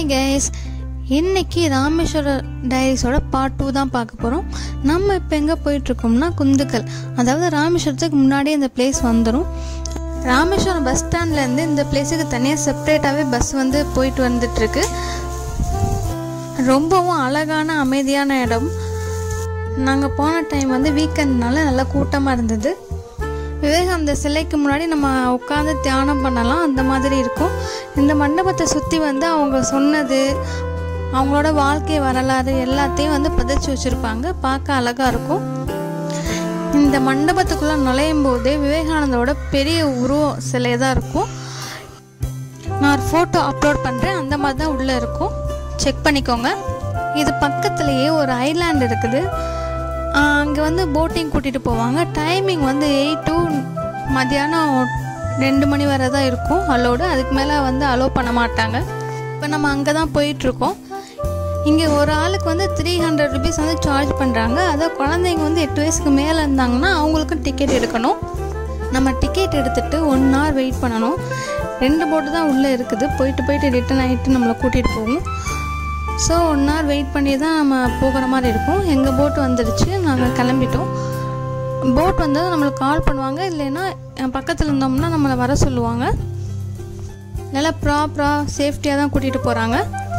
hi guys இன்னைக்கு Rameswara டைரிஸோட part two தான் பார்க்க போகிறோம் நம்ம இப்போ எங்கே போயிட்டுருக்கோம்னா குந்துக்கல் அதாவது ராமேஸ்வரத்துக்கு முன்னாடி இந்த பிளேஸ் வந்துடும் ராமேஸ்வரம் பஸ் ஸ்டாண்ட்லேருந்து இந்த பிளேஸுக்கு தனியாக செப்பரேட்டாகவே பஸ் வந்து போயிட்டு வந்துட்டுருக்கு ரொம்பவும் அழகான அமைதியான இடம் நாங்கள் போன டைம் வந்து வீக்கெண்ட்னால நல்லா கூட்டமாக இருந்தது விவேகானந்த சிலைக்கு முன்னாடி நம்ம உட்காந்து தியானம் பண்ணலாம் அந்த மாதிரி இருக்கும் இந்த மண்டபத்தை சுற்றி வந்து அவங்க சொன்னது அவங்களோட வாழ்க்கை வரலாறு எல்லாத்தையும் வந்து பதிச்சு வச்சுருப்பாங்க பார்க்க அழகாக இருக்கும் இந்த மண்டபத்துக்குள்ளே நுழையும் போதே விவேகானந்தோட பெரிய உருவம் சிலை தான் இருக்கும் நான் ஒரு ஃபோட்டோ அப்லோட் பண்ணுறேன் அந்த மாதிரி தான் உள்ளே இருக்கும் செக் பண்ணிக்கோங்க இது பக்கத்துலேயே ஒரு ஐலாண்ட் இருக்குது அங்கே வந்து போட்டிங் கூட்டிகிட்டு போவாங்க டைமிங் வந்து எயிட் டு மத்தியானம் ரெண்டு மணி வரை தான் இருக்கும் அலோடு அதுக்கு மேலே வந்து அலோவ் பண்ண மாட்டாங்க இப்போ நம்ம அங்கே தான் போயிட்டுருக்கோம் இங்கே ஒரு ஆளுக்கு வந்து த்ரீ ஹண்ட்ரட் ருபீஸ் வந்து சார்ஜ் பண்ணுறாங்க அதை குழந்தைங்க வந்து எட்டு வயசுக்கு மேலே இருந்தாங்கன்னா அவங்களுக்கும் டிக்கெட் எடுக்கணும் நம்ம டிக்கெட் எடுத்துகிட்டு ஒன் ஹவர் வெயிட் பண்ணணும் ரெண்டு போட்டு தான் உள்ளே இருக்குது போயிட்டு போயிட்டு ரிட்டன் ஆகிட்டு நம்மளை கூட்டிகிட்டு போகும் ஸோ ஒன் ஹவர் வெயிட் பண்ணி தான் நம்ம போகிற மாதிரி இருக்கும் எங்கள் போட் வந்துடுச்சு நாங்கள் கிளம்பிட்டோம் போட் வந்தது நம்மளுக்கு கால் பண்ணுவாங்க இல்லைன்னா பக்கத்தில் இருந்தோம்னா நம்மளை வர சொல்லுவாங்க நல்லா ப்ராப்பராக சேஃப்டியாக தான் கூட்டிகிட்டு போகிறாங்க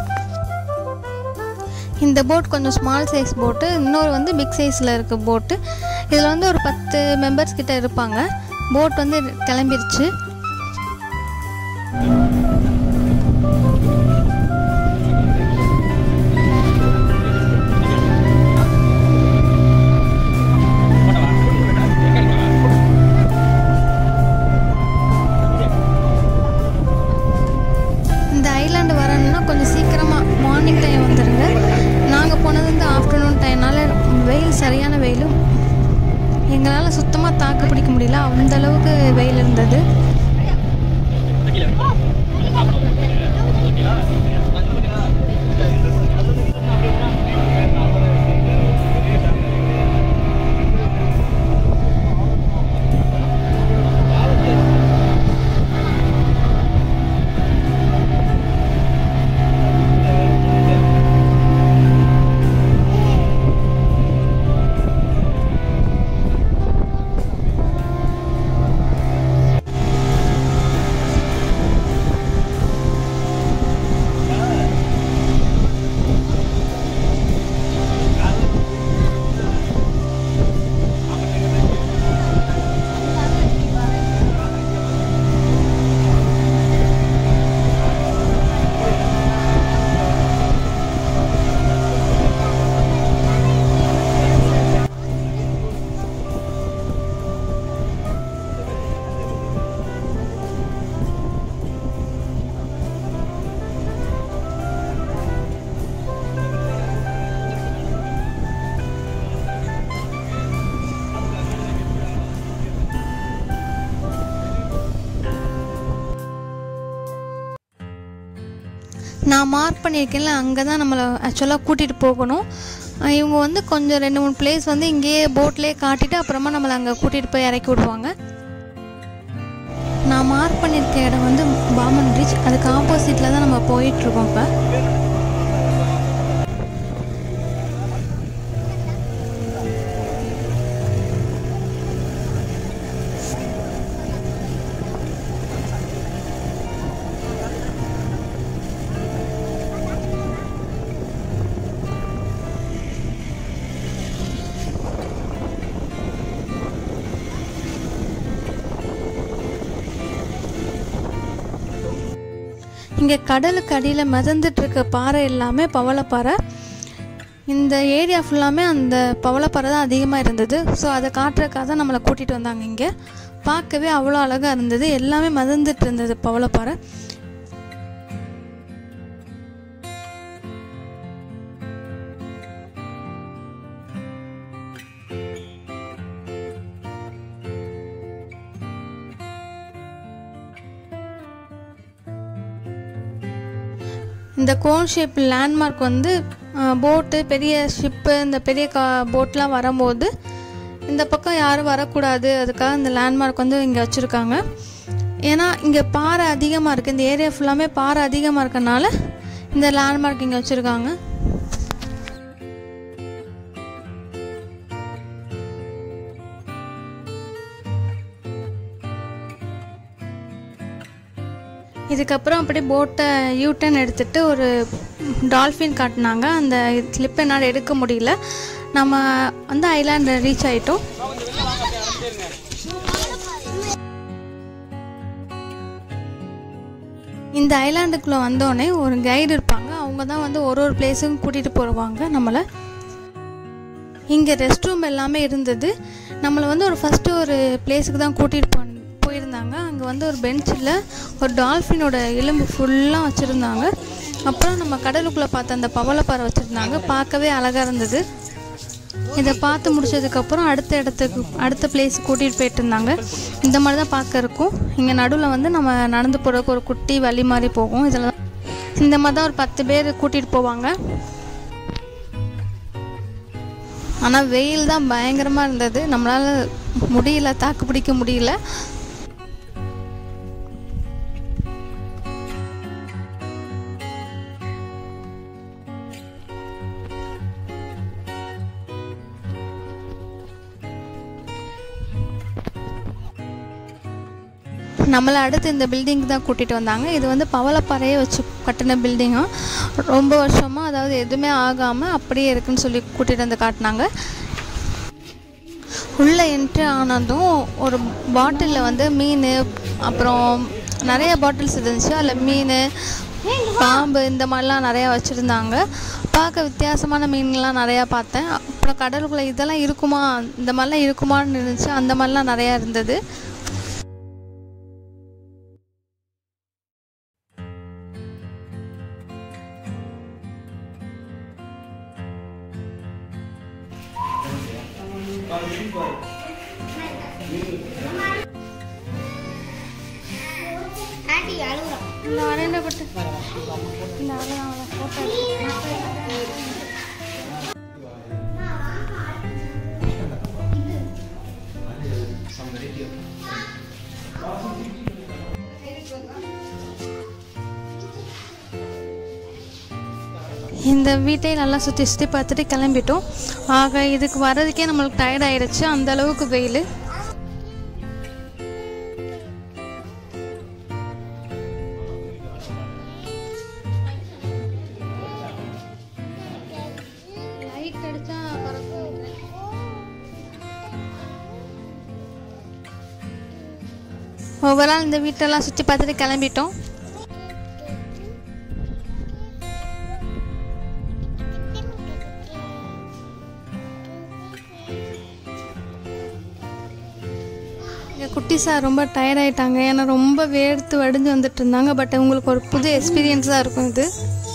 இந்த போட் கொஞ்சம் ஸ்மால் சைஸ் போட்டு இன்னொரு வந்து பிக் சைஸில் இருக்க போட்டு இதில் வந்து ஒரு பத்து மெம்பர்ஸ் கிட்ட இருப்பாங்க போட் வந்து கிளம்பிருச்சு இந்த ஐலாண்டு வரணும்னா கொஞ்சம் சீக்கிரமாக மார்னிங் டைம் வந்துடுங்க நாங்கள் போனது வந்து ஆஃப்டர்நூன் டைம்னால வெயில் சரியான வெயிலும் எங்களால் சுத்தமாக தாக்கு பிடிக்க முடியல அந்த அளவுக்கு வெயில் இருந்தது நான் மார்க் பண்ணியிருக்கேன்ல அங்கே தான் நம்மளை ஆக்சுவலாக கூட்டிகிட்டு போகணும் அஹ் இவங்க வந்து கொஞ்சம் ரெண்டு மூணு பிளேஸ் வந்து இங்கேயே போட்லேயே காட்டிட்டு அப்புறமா நம்மளை அங்கே கூட்டிகிட்டு போய் இறக்கி விடுவாங்க நான் மார்க் பண்ணியிருக்க இடம் வந்து பாமன் பிரிட்ஜ் அதுக்கு ஆப்போசிட்டில் தான் நம்ம போயிட்டுருக்கோம் இப்போ இங்கே கடலுக்கு அடியில் மிதந்துட்டு இருக்க பாறை எல்லாமே பவளப்பாறை இந்த ஏரியா ஃபுல்லாமே அந்த பவளப்பாறை தான் அதிகமாக இருந்தது ஸோ அதை காட்டுறதுக்காக தான் நம்மளை கூட்டிகிட்டு வந்தாங்க இங்கே பார்க்கவே அவ்வளோ அழகாக இருந்தது எல்லாமே மிதந்துட்டு இருந்தது பவளப்பாறை இந்த கோன் ஷேப் லேண்ட்மார்க் வந்து போட்டு பெரிய ஷிப்பு இந்த பெரிய கா போட்லாம் வரும்போது இந்த பக்கம் யாரும் வரக்கூடாது அதுக்காக இந்த லேண்ட்மார்க் வந்து இங்கே வச்சுருக்காங்க ஏன்னா இங்கே பாறை அதிகமாக இருக்குது இந்த ஏரியா ஃபுல்லாமே பாறை அதிகமாக இருக்கனால இந்த லேண்ட்மார்க் இங்கே வச்சுருக்காங்க இதுக்கப்புறம் அப்படியே போட்டை யூட்டன் எடுத்துகிட்டு ஒரு டால்ஃபின் காட்டினாங்க அந்த கிளிப்பை என்னால் எடுக்க முடியல நம்ம வந்து ஐலாண்ட் ரீச் ஆகிட்டோம் இந்த ஐலாண்டுக்குள்ளே வந்தோடனே ஒரு கைடு இருப்பாங்க அவங்க தான் வந்து ஒரு ஒரு பிளேஸுக்கும் கூட்டிகிட்டு போடுவாங்க நம்மளை இங்கே ரெஸ்ட் ரூம் எல்லாமே இருந்தது நம்மளை வந்து ஒரு ஃபஸ்ட்டு ஒரு பிளேஸுக்கு தான் கூட்டிகிட்டு போ போயிருந்தாங்க அங்கே வந்து ஒரு பெஞ்சில் ஒரு டால்ஃபினோட எலும்பு ஃபுல்லாக வச்சுருந்தாங்க அப்புறம் நம்ம கடலுக்குள்ளே பார்த்த அந்த பவளப்பாறை வச்சுருந்தாங்க பார்க்கவே அழகாக இருந்தது இதை பார்த்து முடிச்சதுக்கப்புறம் அடுத்த இடத்துக்கு அடுத்த பிளேஸ் கூட்டிகிட்டு போயிட்டு இருந்தாங்க இந்த மாதிரி தான் பார்க்க இருக்கும் இங்கே நடுவில் வந்து நம்ம நடந்து போகிறதுக்கு ஒரு குட்டி வழி மாதிரி போகும் இதில் இந்த மாதிரி தான் ஒரு பத்து பேர் கூட்டிகிட்டு போவாங்க ஆனால் வெயில் தான் பயங்கரமாக இருந்தது நம்மளால் முடியல தாக்கு பிடிக்க முடியல நம்மளை அடுத்து இந்த பில்டிங் தான் கூட்டிகிட்டு வந்தாங்க இது வந்து பவளப்பாறையை வச்சு கட்டின பில்டிங்காக ரொம்ப வருஷமாக அதாவது எதுவுமே ஆகாமல் அப்படியே இருக்குன்னு சொல்லி கூட்டிகிட்டு வந்து காட்டினாங்க உள்ளே என்ட்ரி ஆனதும் ஒரு பாட்டிலில் வந்து மீன் அப்புறம் நிறைய பாட்டில்ஸ் இருந்துச்சு அதில் மீன் பாம்பு இந்த மாதிரிலாம் நிறையா வச்சுருந்தாங்க பார்க்க வித்தியாசமான மீன்லாம் நிறையா பார்த்தேன் அப்புறம் கடலுக்குள்ளே இதெல்லாம் இருக்குமா இந்த மாதிரிலாம் இருக்குமான்னு இருந்துச்சு அந்த மாதிரிலாம் நிறையா இருந்தது ஆண்டி அழுகுறான் இந்த வரேன்டா பட்டு இந்த அவ்வளோ அவ்வளோ ஃபோட்டோ இந்த வீட்டை நல்லா சுற்றி சுற்றி பார்த்துட்டு கிளம்பிட்டோம் ஆக இதுக்கு வர்றதுக்கே நம்மளுக்கு டயர்ட் ஆயிடுச்சு அந்த அளவுக்கு வெயில் லைட் அடிச்சா பறக்கும் ஓவரால் இந்த வீட்டெல்லாம் சுற்றி பார்த்துட்டு கிளம்பிட்டோம் எங்கள் குட்டி சார் ரொம்ப டயர்ட் ஆயிட்டாங்க ஏன்னா ரொம்ப வேர்த்து வடிஞ்சு வந்துட்டு இருந்தாங்க பட் உங்களுக்கு ஒரு புது எக்ஸ்பீரியன்ஸாக இருக்கும் இது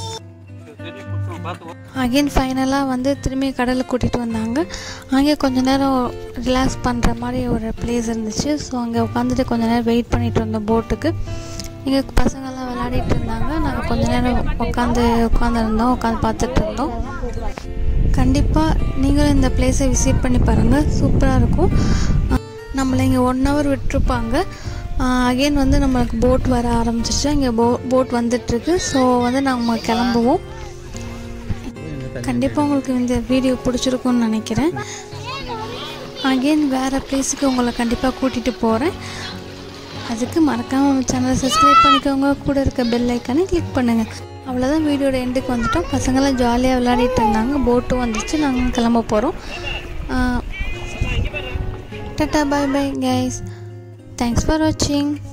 அகைன் ஃபைனலாக வந்து திரும்பி கடலுக்கு கூட்டிகிட்டு வந்தாங்க அங்கே கொஞ்ச நேரம் ரிலாக்ஸ் பண்ணுற மாதிரி ஒரு பிளேஸ் இருந்துச்சு ஸோ அங்கே உட்காந்துட்டு கொஞ்ச நேரம் வெயிட் பண்ணிட்டு இருந்தோம் போட்டுக்கு இங்கே பசங்கள்லாம் விளையாடிட்டு இருந்தாங்க நாங்கள் கொஞ்ச நேரம் உட்காந்து உட்காந்துருந்தோம் உட்காந்து பார்த்துட்டு இருந்தோம் கண்டிப்பாக நீங்களும் இந்த பிளேஸை விசிட் பண்ணி பாருங்கள் சூப்பராக இருக்கும் அஹ் நம்மளை இங்கே ஒன் ஹவர் விட்டுருப்பாங்க அகெயின் வந்து நம்மளுக்கு போட் வர ஆரம்பிச்சிருச்சு இங்கே போ போட் வந்துட்டுருக்கு ஸோ வந்து நம்ம கிளம்புவோம் கண்டிப்பாக உங்களுக்கு இந்த வீடியோ பிடிச்சிருக்கும்னு நினைக்கிறேன் அகெயின் வேறு பிளேஸுக்கு உங்களை கண்டிப்பாக கூட்டிகிட்டு போகிறேன் அதுக்கு மறக்காமல் சேனலை சப்ஸ்கிரைப் பண்ணிக்கோங்க கூட இருக்க பெல் ஐக்கானே கிளிக் பண்ணுங்கள் அவ்வளோதான் வீடியோட எண்டுக்கு வந்துட்டோம் பசங்களாம் ஜாலியாக விளையாடிட்டு இருந்தாங்க போட்டும் வந்துச்சு நாங்கள் கிளம்ப போகிறோம் tata bye bye guys thanks for வாட்சிங்